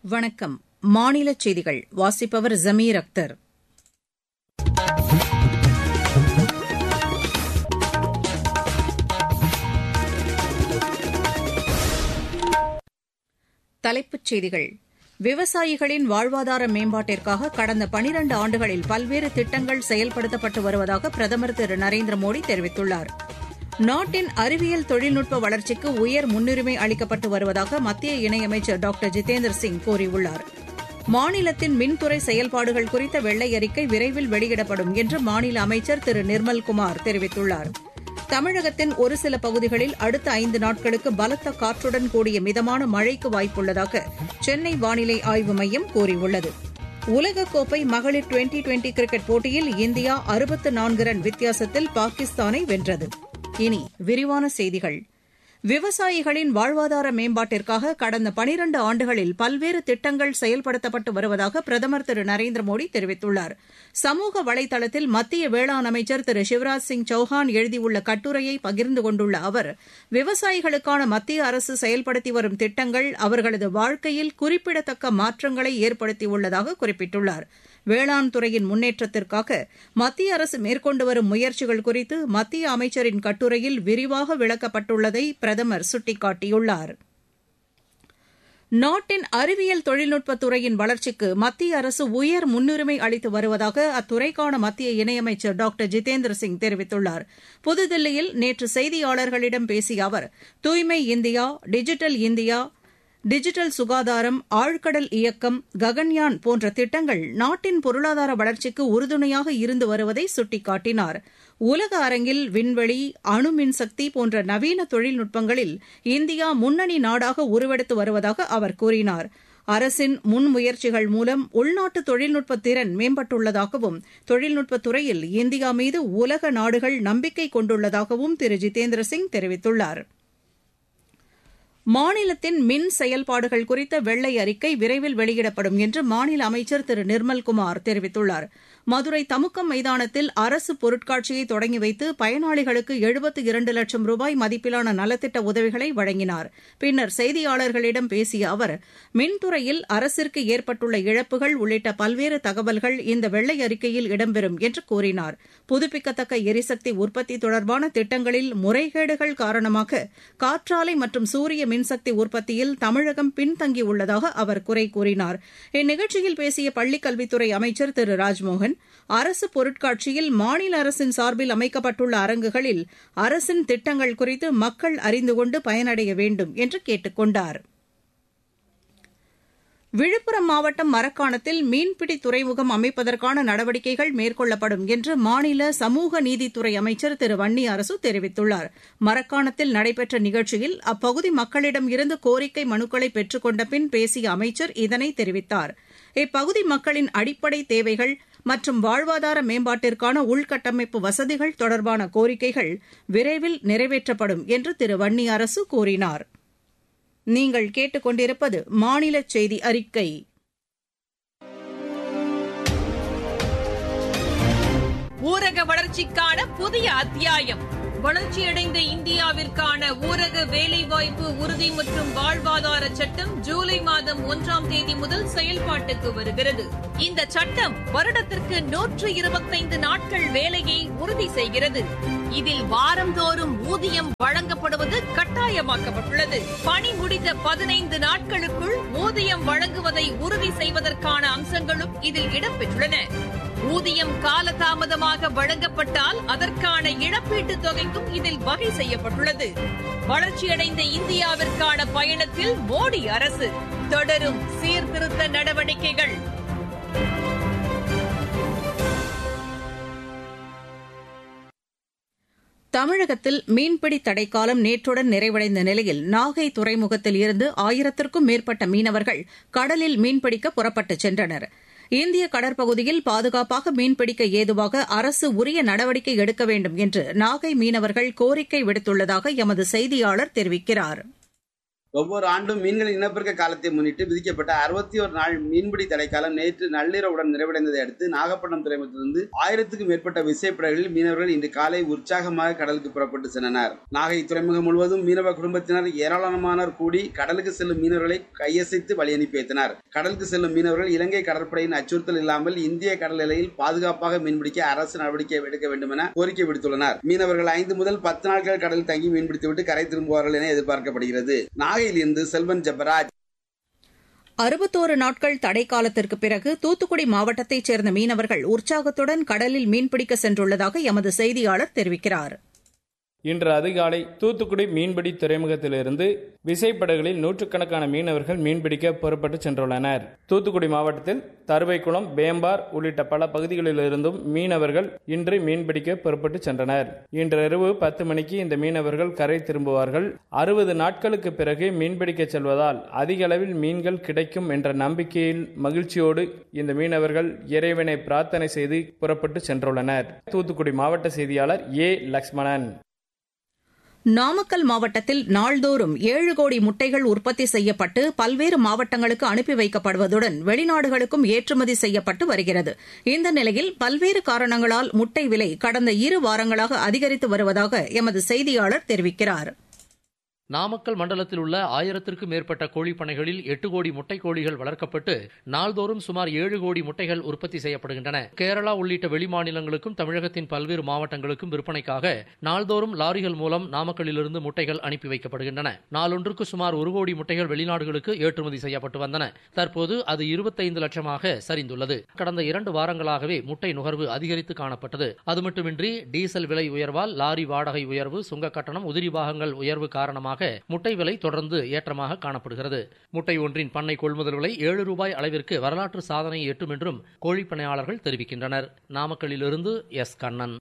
வணக்கம் மாநிலச் செய்திகள் வாசிப்பவர் ஜமீர் அக்தர் தலைப்புச் செய்திகள் விவசாயிகளின் வாழ்வாதார மேம்பாட்டிற்காக கடந்த பனிரண்டு ஆண்டுகளில் பல்வேறு திட்டங்கள் செயல்படுத்தப்பட்டு வருவதாக பிரதமர் திரு நரேந்திர மோடி தெரிவித்துள்ளார் நாட்டின் அறிவியல் தொழில்நுட்ப வளர்ச்சிக்கு உயர் முன்னுரிமை அளிக்கப்பட்டு வருவதாக மத்திய இணையமைச்சர் டாக்டர் ஜிதேந்திர சிங் கூறியுள்ளார் மாநிலத்தின் மின்துறை செயல்பாடுகள் குறித்த வெள்ளை அறிக்கை விரைவில் வெளியிடப்படும் என்று மாநில அமைச்சர் திரு நிர்மல்குமார் தெரிவித்துள்ளார் தமிழகத்தின் ஒரு சில பகுதிகளில் அடுத்த ஐந்து நாட்களுக்கு பலத்த காற்றுடன் கூடிய மிதமான மழைக்கு வாய்ப்புள்ளதாக சென்னை வானிலை ஆய்வு மையம் கூறியுள்ளது உலகக்கோப்பை மகளிர் டுவெண்டி டுவெண்டி கிரிக்கெட் போட்டியில் இந்தியா அறுபத்து நான்கு ரன் வித்தியாசத்தில் பாகிஸ்தானை வென்றது இனி விரிவான செய்திகள் விவசாயிகளின் வாழ்வாதார மேம்பாட்டிற்காக கடந்த பனிரண்டு ஆண்டுகளில் பல்வேறு திட்டங்கள் செயல்படுத்தப்பட்டு வருவதாக பிரதமர் திரு நரேந்திர மோடி தெரிவித்துள்ளார் சமூக வலைதளத்தில் மத்திய வேளாண் அமைச்சர் திரு சிவராஜ் சிங் சௌஹான் எழுதியுள்ள கட்டுரையை பகிர்ந்து கொண்டுள்ள அவர் விவசாயிகளுக்கான மத்திய அரசு செயல்படுத்தி வரும் திட்டங்கள் அவர்களது வாழ்க்கையில் குறிப்பிடத்தக்க மாற்றங்களை ஏற்படுத்தியுள்ளதாக குறிப்பிட்டுள்ளார் வேளாண் துறையின் முன்னேற்றத்திற்காக மத்திய அரசு மேற்கொண்டு வரும் முயற்சிகள் குறித்து மத்திய அமைச்சரின் கட்டுரையில் விரிவாக விளக்கப்பட்டுள்ளதை பிரதமர் சுட்டிக்காட்டியுள்ளார் நாட்டின் அறிவியல் தொழில்நுட்பத் துறையின் வளர்ச்சிக்கு மத்திய அரசு உயர் முன்னுரிமை அளித்து வருவதாக அத்துறைக்கான மத்திய இணையமைச்சர் டாக்டர் ஜிதேந்திர சிங் தெரிவித்துள்ளார் புதுதில்லியில் நேற்று செய்தியாளர்களிடம் பேசிய அவர் தூய்மை இந்தியா டிஜிட்டல் இந்தியா டிஜிட்டல் சுகாதாரம் ஆழ்கடல் இயக்கம் ககன்யான் போன்ற திட்டங்கள் நாட்டின் பொருளாதார வளர்ச்சிக்கு உறுதுணையாக இருந்து வருவதை சுட்டிக்காட்டினார் உலக அரங்கில் விண்வெளி அணு மின்சக்தி போன்ற நவீன தொழில்நுட்பங்களில் இந்தியா முன்னணி நாடாக உருவெடுத்து வருவதாக அவர் கூறினார் அரசின் முன்முயற்சிகள் மூலம் உள்நாட்டு தொழில்நுட்ப திறன் மேம்பட்டுள்ளதாகவும் தொழில்நுட்பத் துறையில் இந்தியா மீது உலக நாடுகள் நம்பிக்கை கொண்டுள்ளதாகவும் திரு ஜிதேந்திர சிங் தெரிவித்துள்ளாா் மாநிலத்தின் மின் செயல்பாடுகள் குறித்த வெள்ளை அறிக்கை விரைவில் வெளியிடப்படும் என்று மாநில அமைச்சர் திரு நிர்மல்குமார் தெரிவித்துள்ளார் மதுரை தமுக்கம் மைதானத்தில் அரசு பொருட்காட்சியை தொடங்கி வைத்து பயனாளிகளுக்கு எழுபத்து இரண்டு லட்சம் ரூபாய் மதிப்பிலான நலத்திட்ட உதவிகளை வழங்கினார் பின்னர் செய்தியாளர்களிடம் பேசிய அவர் மின்துறையில் அரசிற்கு ஏற்பட்டுள்ள இழப்புகள் உள்ளிட்ட பல்வேறு தகவல்கள் இந்த வெள்ளை அறிக்கையில் இடம்பெறும் என்று கூறினார் புதுப்பிக்கத்தக்க எரிசக்தி உற்பத்தி தொடர்பான திட்டங்களில் முறைகேடுகள் காரணமாக காற்றாலை மற்றும் சூரிய மின்சக்தி உற்பத்தியில் தமிழகம் பின்தங்கியுள்ளதாக அவர் குறை கூறினார் இந்நிகழ்ச்சியில் பேசிய பள்ளிக்கல்வித்துறை அமைச்சர் திரு ராஜ்மோகன் அரசு பொருட்காட்சியில் மாநில அரசின் சார்பில் அமைக்கப்பட்டுள்ள அரங்குகளில் அரசின் திட்டங்கள் குறித்து மக்கள் அறிந்து கொண்டு பயனடைய வேண்டும் என்று கேட்டுக் கொண்டாா் விழுப்புரம் மாவட்டம் மரக்காணத்தில் மீன்பிடி துறைமுகம் அமைப்பதற்கான நடவடிக்கைகள் மேற்கொள்ளப்படும் என்று மாநில சமூக நீதித்துறை அமைச்சர் திரு வன்னி அரசு தெரிவித்துள்ளார் மரக்காணத்தில் நடைபெற்ற நிகழ்ச்சியில் அப்பகுதி மக்களிடம் இருந்து கோரிக்கை மனுக்களை பெற்றுக் கொண்ட பின் பேசிய அமைச்சர் இதனை தெரிவித்தார் இப்பகுதி மக்களின் அடிப்படை தேவைகள் மற்றும் வாழ்வாதார மேம்பாட்டிற்கான உள்கட்டமைப்பு வசதிகள் தொடர்பான கோரிக்கைகள் விரைவில் நிறைவேற்றப்படும் என்று திரு வன்னி அரசு கூறினாா் நீங்கள் கேட்டுக்கொண்டிருப்பது மாநில செய்தி அறிக்கை ஊரக வளர்ச்சிக்கான புதிய அத்தியாயம் வளர்ச்சியடைந்த இந்தியாவிற்கான ஊரக வேலைவாய்ப்பு உறுதி மற்றும் வாழ்வாதார சட்டம் ஜூலை மாதம் ஒன்றாம் தேதி முதல் செயல்பாட்டுக்கு வருகிறது இந்த சட்டம் வருடத்திற்கு நூற்று இருபத்தைந்து நாட்கள் வேலையை உறுதி செய்கிறது இதில் வாரந்தோறும் ஊதியம் வழங்கப்படுவது கட்டாயமாக்கப்பட்டுள்ளது பணி முடிந்த பதினைந்து நாட்களுக்குள் ஊதியம் வழங்குவதை உறுதி செய்வதற்கான அம்சங்களும் இதில் இடம்பெற்றுள்ளன ஊதியம் காலதாமதமாக வழங்கப்பட்டால் அதற்கான இழப்பீட்டுத் தொகைக்கும் இதில் வகை செய்யப்பட்டுள்ளது வளர்ச்சியடைந்த இந்தியாவிற்கான பயணத்தில் மோடி அரசு தொடரும் சீர்திருத்த நடவடிக்கைகள் தமிழகத்தில் மீன்பிடி தடைக்காலம் நேற்றுடன் நிறைவடைந்த நிலையில் நாகை துறைமுகத்தில் இருந்து ஆயிரத்திற்கும் மேற்பட்ட மீனவர்கள் கடலில் மீன்பிடிக்க புறப்பட்டுச் சென்றனர் இந்திய கடற்பகுதியில் பாதுகாப்பாக மீன்பிடிக்க ஏதுவாக அரசு உரிய நடவடிக்கை எடுக்க வேண்டும் என்று நாகை மீனவர்கள் கோரிக்கை விடுத்துள்ளதாக எமது செய்தியாளர் தெரிவிக்கிறாா் ஒவ்வொரு ஆண்டும் மீன்களின் இனப்பெருக்க காலத்தை முன்னிட்டு விதிக்கப்பட்ட அறுபத்தி ஒரு நாள் மீன்பிடி தடைக்காலம் நேற்று நள்ளிரவுடன் நிறைவடைந்ததை அடுத்து நாகப்பட்டினம் துறைமுகத்திலிருந்து ஆயிரத்துக்கும் மேற்பட்ட விசைப்படகுகளில் மீனவர்கள் இன்று காலை உற்சாகமாக கடலுக்கு புறப்பட்டு சென்றனர் நாகை துறைமுகம் முழுவதும் மீனவ குடும்பத்தினர் ஏராளமானோர் கூடி கடலுக்கு செல்லும் மீனவர்களை கையசைத்து வழி அனுப்பி வைத்தனர் கடலுக்கு செல்லும் மீனவர்கள் இலங்கை கடற்படையின் அச்சுறுத்தல் இல்லாமல் இந்திய கடல் எல்லையில் பாதுகாப்பாக மீன்பிடிக்க அரசு நடவடிக்கை எடுக்க வேண்டும் என கோரிக்கை விடுத்துள்ளனர் மீனவர்கள் ஐந்து முதல் பத்து நாட்கள் கடலில் தங்கி மீன்பிடித்துவிட்டு கரை திரும்புவார்கள் என எதிர்பார்க்கப்படுகிறது நாகையிலிருந்து செல்வன் ஜெபராஜ் அறுபத்தோரு நாட்கள் தடை காலத்திற்கு பிறகு தூத்துக்குடி மாவட்டத்தைச் சேர்ந்த மீனவர்கள் உற்சாகத்துடன் கடலில் மீன்பிடிக்க சென்றுள்ளதாக எமது செய்தியாளர் தெரிவிக்கிறார் இன்று அதிகாலை தூத்துக்குடி மீன்பிடி துறைமுகத்திலிருந்து விசைப்படகுகளில் நூற்றுக்கணக்கான மீனவர்கள் மீன்பிடிக்க புறப்பட்டு சென்றுள்ளனர் தூத்துக்குடி மாவட்டத்தில் தருவைக்குளம் பேம்பார் உள்ளிட்ட பல பகுதிகளிலிருந்தும் மீனவர்கள் இன்று மீன்பிடிக்க புறப்பட்டு சென்றனர் இன்றிரவு பத்து மணிக்கு இந்த மீனவர்கள் கரை திரும்புவார்கள் அறுபது நாட்களுக்கு பிறகு மீன்பிடிக்க செல்வதால் அதிக அளவில் மீன்கள் கிடைக்கும் என்ற நம்பிக்கையில் மகிழ்ச்சியோடு இந்த மீனவர்கள் இறைவனை பிரார்த்தனை செய்து புறப்பட்டு சென்றுள்ளனர் தூத்துக்குடி மாவட்ட செய்தியாளர் ஏ லக்ஷ்மணன் நாமக்கல் மாவட்டத்தில் நாள்தோறும் ஏழு கோடி முட்டைகள் உற்பத்தி செய்யப்பட்டு பல்வேறு மாவட்டங்களுக்கு அனுப்பி வைக்கப்படுவதுடன் வெளிநாடுகளுக்கும் ஏற்றுமதி செய்யப்பட்டு வருகிறது இந்த நிலையில் பல்வேறு காரணங்களால் முட்டை விலை கடந்த இரு வாரங்களாக அதிகரித்து வருவதாக எமது செய்தியாளர் தெரிவிக்கிறார் நாமக்கல் மண்டலத்தில் உள்ள ஆயிரத்திற்கும் மேற்பட்ட கோழிப் பண்ணைகளில் எட்டு கோடி முட்டை கோழிகள் வளர்க்கப்பட்டு நாள்தோறும் சுமார் ஏழு கோடி முட்டைகள் உற்பத்தி செய்யப்படுகின்றன கேரளா உள்ளிட்ட வெளிமாநிலங்களுக்கும் தமிழகத்தின் பல்வேறு மாவட்டங்களுக்கும் விற்பனைக்காக நாள்தோறும் லாரிகள் மூலம் நாமக்கல்லிலிருந்து முட்டைகள் அனுப்பி வைக்கப்படுகின்றன நாளொன்றுக்கு சுமார் ஒரு கோடி முட்டைகள் வெளிநாடுகளுக்கு ஏற்றுமதி செய்யப்பட்டு வந்தன தற்போது அது இருபத்தைந்து லட்சமாக சரிந்துள்ளது கடந்த இரண்டு வாரங்களாகவே முட்டை நுகர்வு அதிகரித்து காணப்பட்டது அது மட்டுமின்றி டீசல் விலை உயர்வால் லாரி வாடகை உயர்வு சுங்க கட்டணம் உதிரி பாகங்கள் உயர்வு காரணமாக முட்டை விலை தொடர்ந்து ஏற்றமாக காணப்படுகிறது முட்டை ஒன்றின் பண்ணை கொள்முதல் விலை ஏழு ரூபாய் அளவிற்கு வரலாற்று சாதனை எட்டும் என்றும் கோழிப்பண்ணையாளர்கள் தெரிவிக்கின்றனர் நாமக்கல்லிலிருந்து எஸ் கண்ணன்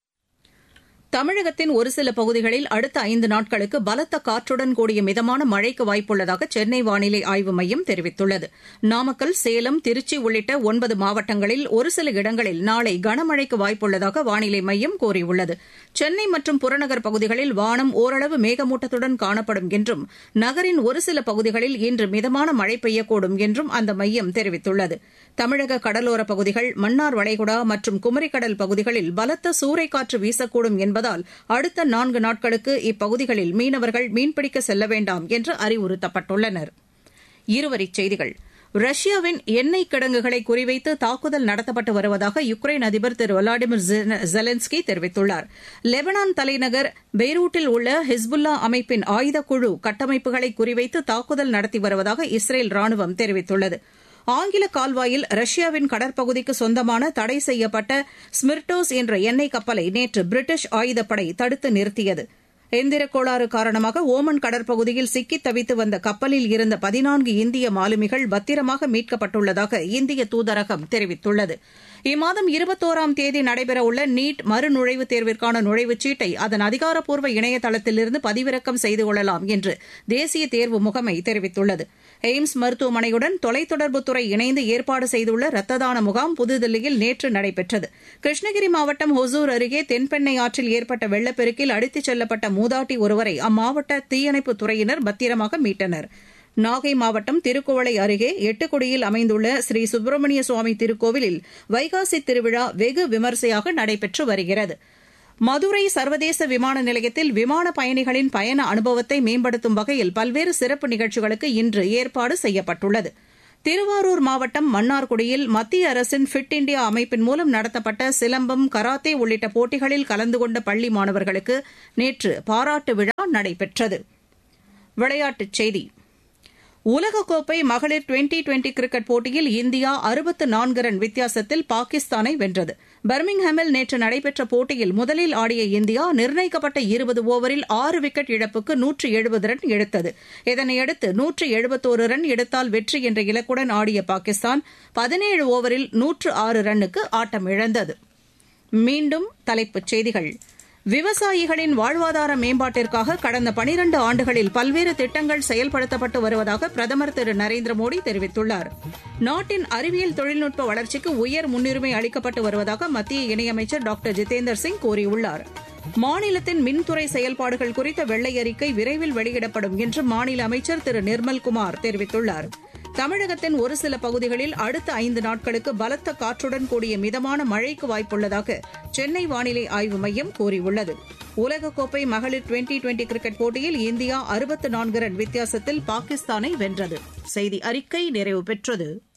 தமிழகத்தின் ஒரு சில பகுதிகளில் அடுத்த ஐந்து நாட்களுக்கு பலத்த காற்றுடன் கூடிய மிதமான மழைக்கு வாய்ப்புள்ளதாக சென்னை வானிலை ஆய்வு மையம் தெரிவித்துள்ளது நாமக்கல் சேலம் திருச்சி உள்ளிட்ட ஒன்பது மாவட்டங்களில் ஒரு சில இடங்களில் நாளை கனமழைக்கு வாய்ப்புள்ளதாக வானிலை மையம் கூறியுள்ளது சென்னை மற்றும் புறநகர் பகுதிகளில் வானம் ஓரளவு மேகமூட்டத்துடன் காணப்படும் என்றும் நகரின் ஒரு சில பகுதிகளில் இன்று மிதமான மழை பெய்யக்கூடும் என்றும் அந்த மையம் தெரிவித்துள்ளது தமிழக கடலோரப் பகுதிகள் மன்னார் வளைகுடா மற்றும் குமரிக்கடல் பகுதிகளில் பலத்த சூறைக்காற்று வீசக்கூடும் என்பதால் அடுத்த நான்கு நாட்களுக்கு இப்பகுதிகளில் மீனவர்கள் மீன்பிடிக்க செல்ல வேண்டாம் என்று அறிவுறுத்தப்பட்டுள்ளனர் இருவரிச் செய்திகள் ரஷ்யாவின் எண்ணெய் கிடங்குகளை குறிவைத்து தாக்குதல் நடத்தப்பட்டு வருவதாக யுக்ரைன் அதிபர் திரு விளாடிமிர் ஜெலன்ஸ்கி தெரிவித்துள்ளார் லெபனான் தலைநகர் பெய்ரூட்டில் உள்ள ஹிஸ்புல்லா அமைப்பின் ஆயுதக்குழு கட்டமைப்புகளை குறிவைத்து தாக்குதல் நடத்தி வருவதாக இஸ்ரேல் ராணுவம் தெரிவித்துள்ளது ஆங்கில கால்வாயில் ரஷ்யாவின் கடற்பகுதிக்கு சொந்தமான தடை செய்யப்பட்ட ஸ்மிர்டோஸ் என்ற எண்ணெய் கப்பலை நேற்று பிரிட்டிஷ் ஆயுதப்படை தடுத்து நிறுத்தியது எந்திரக் கோளாறு காரணமாக ஓமன் கடற்பகுதியில் சிக்கித் தவித்து வந்த கப்பலில் இருந்த பதினான்கு இந்திய மாலுமிகள் பத்திரமாக மீட்கப்பட்டுள்ளதாக இந்திய தூதரகம் தெரிவித்துள்ளது இம்மாதம் இருபத்தோராம் தேதி நடைபெறவுள்ள நீட் மறுநுழைவுத் தேர்விற்கான நுழைவுச் சீட்டை அதன் அதிகாரப்பூர்வ இணையதளத்திலிருந்து பதிவிறக்கம் செய்து கொள்ளலாம் என்று தேசிய தேர்வு முகமை தெரிவித்துள்ளது எய்ம்ஸ் மருத்துவமனையுடன் தொலைத்தொடர்புத்துறை இணைந்து ஏற்பாடு செய்துள்ள ரத்த தான முகாம் புதுதில்லியில் நேற்று நடைபெற்றது கிருஷ்ணகிரி மாவட்டம் ஹொசூர் அருகே தென்பெண்ணை ஆற்றில் ஏற்பட்ட வெள்ளப்பெருக்கில் அடித்துச் செல்லப்பட்ட மூதாட்டி ஒருவரை அம்மாவட்ட தீயணைப்புத் துறையினர் பத்திரமாக மீட்டனர் நாகை மாவட்டம் திருக்குவளை அருகே எட்டுக்குடியில் அமைந்துள்ள ஸ்ரீ சுப்பிரமணிய சுவாமி திருக்கோவிலில் வைகாசி திருவிழா வெகு விமரிசையாக நடைபெற்று வருகிறது மதுரை சர்வதேச விமான நிலையத்தில் விமான பயணிகளின் பயண அனுபவத்தை மேம்படுத்தும் வகையில் பல்வேறு சிறப்பு நிகழ்ச்சிகளுக்கு இன்று ஏற்பாடு செய்யப்பட்டுள்ளது திருவாரூர் மாவட்டம் மன்னார்குடியில் மத்திய அரசின் ஃபிட் இண்டியா அமைப்பின் மூலம் நடத்தப்பட்ட சிலம்பம் கராத்தே உள்ளிட்ட போட்டிகளில் கலந்து கொண்ட பள்ளி மாணவர்களுக்கு நேற்று பாராட்டு விழா நடைபெற்றது விளையாட்டுச் செய்தி உலகக்கோப்பை மகளிர் டுவெண்டி டுவெண்டி கிரிக்கெட் போட்டியில் இந்தியா அறுபத்து நான்கு ரன் வித்தியாசத்தில் பாகிஸ்தானை வென்றது பர்மிங்ஹாமில் நேற்று நடைபெற்ற போட்டியில் முதலில் ஆடிய இந்தியா நிர்ணயிக்கப்பட்ட இருபது ஓவரில் ஆறு விக்கெட் இழப்புக்கு நூற்று எழுபது ரன் எடுத்தது இதனையடுத்து நூற்று எழுபத்தோரு ரன் எடுத்தால் வெற்றி என்ற இலக்குடன் ஆடிய பாகிஸ்தான் பதினேழு ஓவரில் நூற்று ஆறு ரன்னுக்கு ஆட்டமிழந்தது மீண்டும் தலைப்புச் செய்திகள் விவசாயிகளின் வாழ்வாதார மேம்பாட்டிற்காக கடந்த பனிரண்டு ஆண்டுகளில் பல்வேறு திட்டங்கள் செயல்படுத்தப்பட்டு வருவதாக பிரதமர் திரு நரேந்திர மோடி தெரிவித்துள்ளார் நாட்டின் அறிவியல் தொழில்நுட்ப வளர்ச்சிக்கு உயர் முன்னுரிமை அளிக்கப்பட்டு வருவதாக மத்திய இணையமைச்சர் டாக்டர் ஜிதேந்தர் சிங் கூறியுள்ளார் மாநிலத்தின் மின்துறை செயல்பாடுகள் குறித்த வெள்ளை அறிக்கை விரைவில் வெளியிடப்படும் என்று மாநில அமைச்சர் திரு நிர்மல்குமார் தெரிவித்துள்ளார் தமிழகத்தின் ஒரு சில பகுதிகளில் அடுத்த ஐந்து நாட்களுக்கு பலத்த காற்றுடன் கூடிய மிதமான மழைக்கு வாய்ப்புள்ளதாக சென்னை வானிலை ஆய்வு மையம் கூறியுள்ளது உலகக்கோப்பை மகளிர் டுவெண்டி டுவெண்டி கிரிக்கெட் போட்டியில் இந்தியா அறுபத்து நான்கு ரன் வித்தியாசத்தில் பாகிஸ்தானை வென்றது செய்தி அறிக்கை நிறைவு பெற்றது